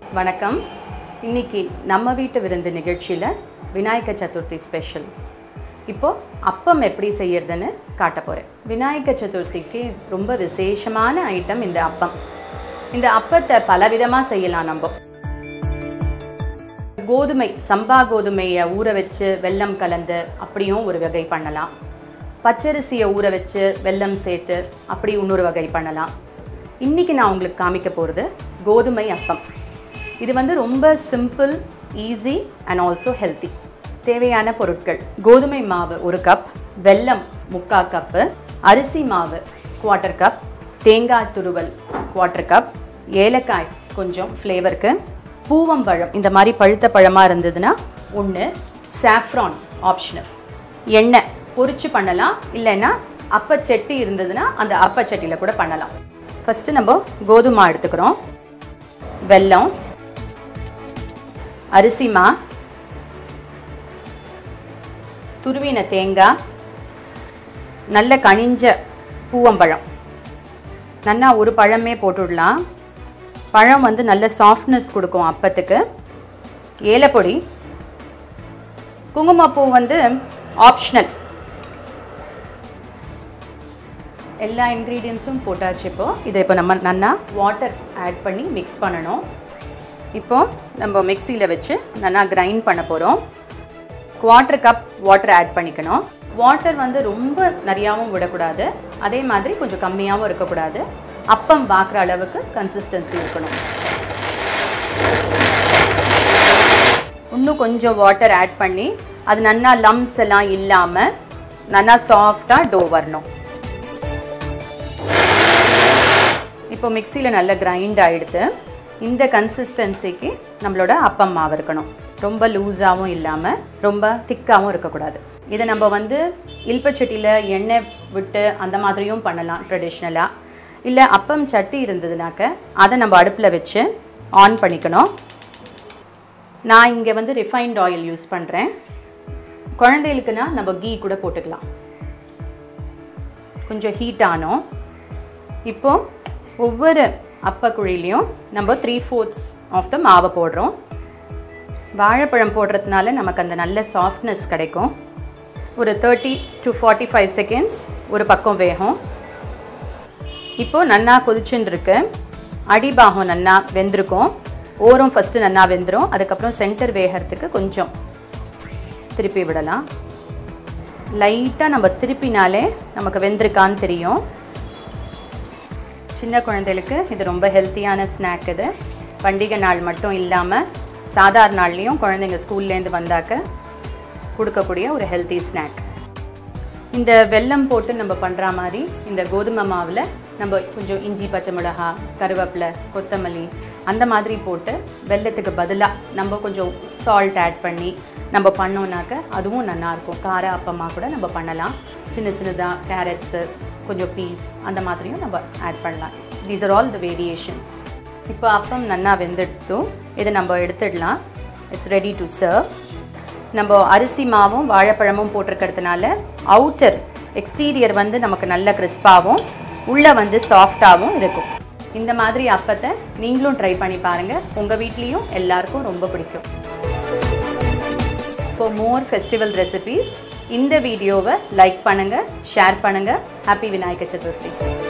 வணக்கம் இன்னைக்கு நம்ம வீட்டு விருந்து நிகழ்ச்சியில் விநாயக சதுர்த்தி ஸ்பெஷல் இப்போ அப்பம் எப்படி செய்யறதுன்னு காட்ட போகிறேன் விநாயக சதுர்த்திக்கு ரொம்ப விசேஷமான ஐட்டம் இந்த அப்பம் இந்த அப்பத்தை பலவிதமாக செய்யலாம் நம்ம கோதுமை சம்பா கோதுமையை ஊற வச்சு வெல்லம் கலந்து அப்படியும் ஒரு வகை பண்ணலாம் பச்சரிசியை ஊற வச்சு வெல்லம் சேர்த்து அப்படி இன்னொரு வகை பண்ணலாம் இன்றைக்கி நான் உங்களுக்கு காமிக்க போகிறது கோதுமை அப்பம் இது வந்து ரொம்ப simple easy and also healthy தேவையான பொருட்கள் கோதுமை மாவு ஒரு கப் வெல்லம் முக்கா கப்பு அரிசி மாவு குவார்ட்டர் கப் தேங்காய் துருவல் குவார்ட்டர் கப் ஏலக்காய் கொஞ்சம் ஃப்ளேவருக்கு பூவம்பழம் இந்த மாதிரி பழுத்த பழமாக இருந்ததுன்னா ஒன்று சாஃப்ரான் ஆப்ஷனல் எண்ணெய் பொரிச்சு பண்ணலாம் இல்லைன்னா அப்பச்சட்டி இருந்ததுன்னா அந்த அப்பச்சட்டியில் கூட பண்ணலாம் ஃபஸ்ட்டு நம்ம கோதுமை எடுத்துக்கிறோம் வெல்லம் அரிசி மா துருவின தேங்காய் நல்ல கனிஞ்ச பூவம்பழம் நல்லா ஒரு பழமே போட்டுடலாம் பழம் வந்து நல்ல சாஃப்ட்னஸ் கொடுக்கும் அப்பத்துக்கு ஏலப்பொடி குங்குமப்பூ வந்து ஆப்ஷனல் எல்லா இன்க்ரீடியன்ஸும் போட்டாச்சு இப்போ இதை இப்போ நம்ம நல்லா வாட்டர் ஆட் பண்ணி மிக்ஸ் பண்ணணும் இப்போ நம்ம மிக்சியில் வச்சு நல்லா கிரைண்ட் பண்ண போகிறோம் குவார்ட்டர் கப் வாட்டர் ஆட் பண்ணிக்கணும் வாட்டர் வந்து ரொம்ப நிறையாவும் விடக்கூடாது அதே மாதிரி கொஞ்சம் கம்மியாகவும் இருக்கக்கூடாது அப்பம் பார்க்குற அளவுக்கு கன்சிஸ்டன்சி இருக்கணும் இன்னும் கொஞ்சம் வாட்டர் ஆட் பண்ணி அது நல்லா லம்ஸ் எல்லாம் இல்லாமல் நல்லா சாஃப்டாக டோ வரணும் இப்போ மிக்சியில் நல்லா கிரைண்ட் ஆகிடுது இந்த கன்சிஸ்டன்சிக்கு நம்மளோட அப்பம் மாவு இருக்கணும் ரொம்ப லூஸாகவும் இல்லாமல் ரொம்ப திக்காகவும் இருக்கக்கூடாது இதை நம்ம வந்து இல்பச்சட்டியில் எண்ணெய் விட்டு அந்த மாதிரியும் பண்ணலாம் ட்ரெடிஷ்னலாக இல்லை அப்பம் சட்டி இருந்ததுனாக்க அதை நம்ம அடுப்பில் வச்சு ஆன் பண்ணிக்கணும் நான் இங்கே வந்து ரிஃபைன்ட் ஆயில் யூஸ் பண்ணுறேன் குழந்தைகளுக்குன்னா நம்ம கீ கூட போட்டுக்கலாம் கொஞ்சம் ஹீட் ஆனோம் இப்போ ஒவ்வொரு அப்பக்குழிலையும் நம்ம த்ரீ ஃபோர்த்ஸ் ஆஃப் த மாவை போடுறோம் வாழைப்பழம் போடுறதுனால நமக்கு அந்த நல்ல சாஃப்ட்னஸ் கிடைக்கும் ஒரு thirty to forty five seconds ஒரு பக்கம் வேகும் இப்போது நன்னா கொதிச்சுன்னு இருக்கு அடிபாகம் நன்னா வெந்திருக்கும் ஓரம் ஃபஸ்ட்டு நன்னா வெந்துடும் அதுக்கப்புறம் சென்டர் வேகிறதுக்கு கொஞ்சம் திருப்பி விடலாம் லைட்டாக நம்ம திருப்பினாலே நமக்கு வெந்திருக்கான்னு தெரியும் சின்ன குழந்தைகளுக்கு இது ரொம்ப ஹெல்த்தியான ஸ்நாக் இது பண்டிகை நாள் மட்டும் இல்லாமல் சாதாரண நாள்லேயும் குழந்தைங்க ஸ்கூல்லேருந்து வந்தாக்க கொடுக்கக்கூடிய ஒரு ஹெல்த்தி ஸ்நாக் இந்த வெல்லம் போட்டு நம்ம பண்ணுற மாதிரி இந்த கோதுமை மாவில் நம்ம கொஞ்சம் இஞ்சி பச்சை மிளகா கருவேப்பிலை கொத்தமல்லி அந்த மாதிரி போட்டு வெல்லத்துக்கு பதிலாக நம்ம கொஞ்சம் சால்ட் ஆட் பண்ணி நம்ம பண்ணோன்னாக்க அதுவும் நல்லாயிருக்கும் கார அப்பமாக கூட நம்ம பண்ணலாம் சின்ன சின்னதாக கேரட்ஸு கொஞ்சம் பீஸ் அந்த மாதிரியும் நம்ம ஆட் பண்ணலாம் these are all the variations இப்போ அப்பம் நல்லா வெந்தெடுத்தும் இதை நம்ம எடுத்துடலாம் இட்ஸ் ரெடி டு சர்வ் நம்ம அரிசி மாவும் வாழைப்பழமும் போட்டிருக்கிறதுனால அவுட்டர் எக்ஸ்டீரியர் வந்து நமக்கு நல்ல கிறிஸ்பாகவும் உள்ளே வந்து சாஃப்டாகவும் இருக்கும் இந்த மாதிரி அப்பத்தை நீங்களும் ட்ரை பண்ணி பாருங்கள் உங்கள் வீட்லேயும் எல்லாருக்கும் ரொம்ப பிடிக்கும் ஃபார் மோர் ஃபெஸ்டிவல் ரெசிபீஸ் இந்த வீடியோவை லைக் பண்ணுங்கள் ஷேர் பண்ணுங்கள் ஹாப்பி விநாயக சதுர்த்தி